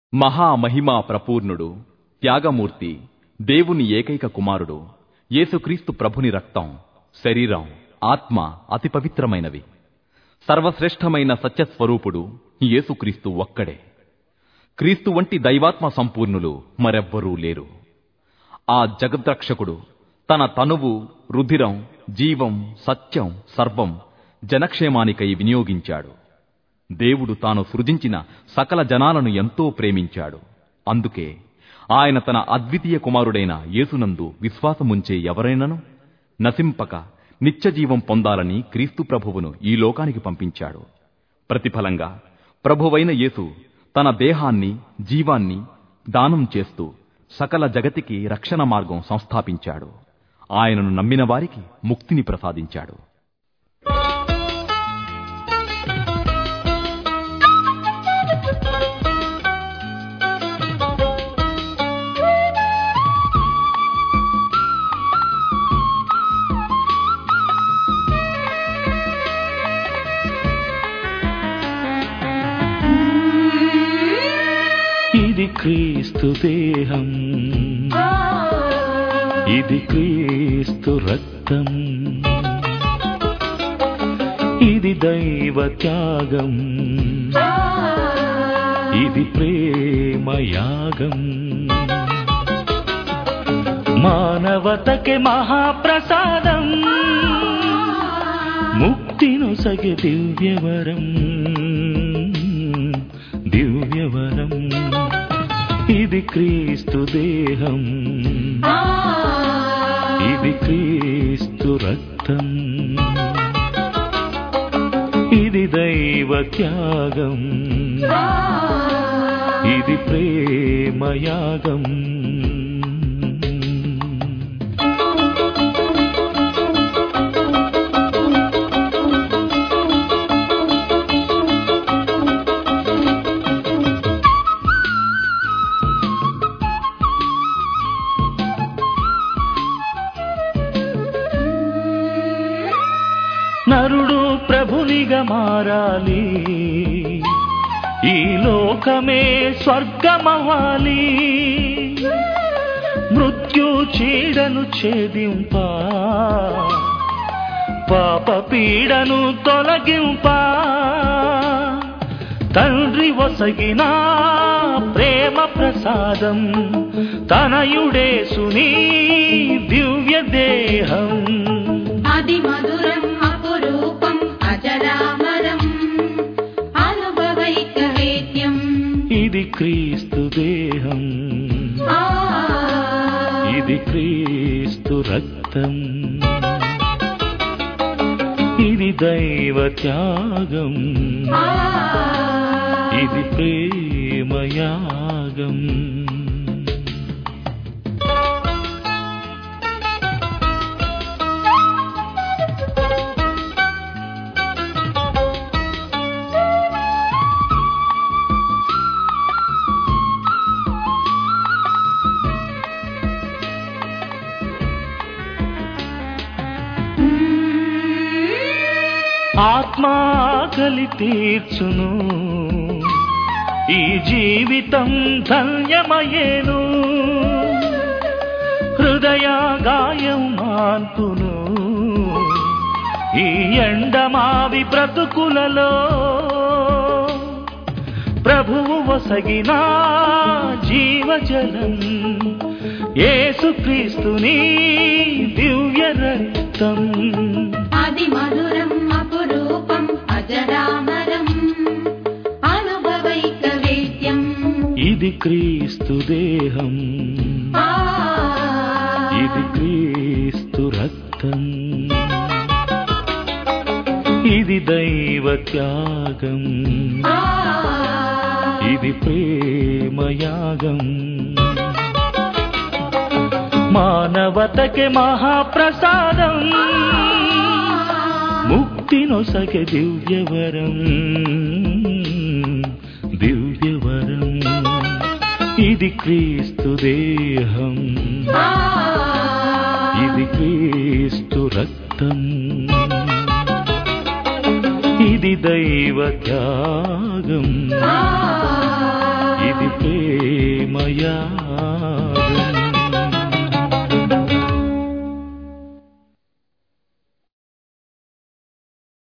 మహామహిమా ప్రపూర్ణుడు త్యాగమూర్తి దేవుని ఏకైక కుమారుడు యేసుక్రీస్తు ప్రభుని రక్తం శరీరం ఆత్మ అతి పవిత్రమైనవి సర్వశ్రేష్టమైన సత్యస్వరూపుడు యేసుక్రీస్తు ఒక్కడే క్రీస్తు వంటి దైవాత్మ సంపూర్ణులు మరెవ్వరూ లేరు ఆ జగద్రక్షకుడు తన తనువు రుధిరం జీవం సత్యం సర్వం జనక్షేమానికై వినియోగించాడు దేవుడు తాను సృజించిన సకల జనాలను ఎంతో ప్రేమించాడు అందుకే ఆయన తన అద్వితీయ కుమారుడైన యేసునందు విశ్వాసముంచే ఎవరైనను నశింపక నిత్యజీవం పొందాలని క్రీస్తు ప్రభువును ఈ లోకానికి పంపించాడు ప్రతిఫలంగా ప్రభువైన యేసు తన దేహాన్ని జీవాన్ని దానం చేస్తూ సకల జగతికి రక్షణ మార్గం సంస్థాపించాడు ఆయనను నమ్మిన వారికి ముక్తిని ప్రసాదించాడు ఇది క్రీస్తు దేహం ఇది క్రీస్తు రక్తం ఇది దైవ త్యాగం ఇది ప్రేమయాగం మానవతకి మహాప్రసాదం ముక్తిను సగె దివ్యవరం దివ్యవరం ఇది క్రీస్తు దేహం ఇది క్రీస్తు రక్తం ఇది దైవ త్యాగం ఇది ప్రేమయాగం నరుడు ప్రభునిగా మారాలి ఈ లోకమే స్వర్గమవ్వాలి మృత్యు చీడను ఛేదింప పాప పీడను తొలగింప తండ్రి వసగిన ప్రేమ ప్రసాదం తనయుడే సునీ దివ్య దేహం అది మధురం అపురూపం అజరామరం అనుభవైక వేద్యం ఇది క్రీస్తు దేహం ఆ ఇది క్రీస్తు రక్తం ఇది దైవ త్యాగం ఆ ఇది ప్రేమయాగం ఆత్మాకలి తీర్చును ఈ జీవితం ధన్యమయేను హృదయ గాయం మాన్పును ఈ ఎండమావి బ్రతుకులలో ప్రభువు వసగిన జీవజలం యేసుక్రీస్తుని దివ్య రక్తం అది మధురం అపురూపం అజరామరం అనుభవైక వేద్యం ఇది క్రీస్తు దేహం ఆ ఇది క్రీస్తు రక్తం ఇది దైవ త్యాగం ఆ ఇది ప్రేమయాగం మానవతకి మహాప్రసాదం ముక్తినొసగె దివ్యవరం దివ్యవరం ఇది క్రీస్తు దేహం ఆ ఇది క్రీస్తు రక్తం ఇది దైవ త్యాగం ఆ ఇది ఇది ప్రేమయాగం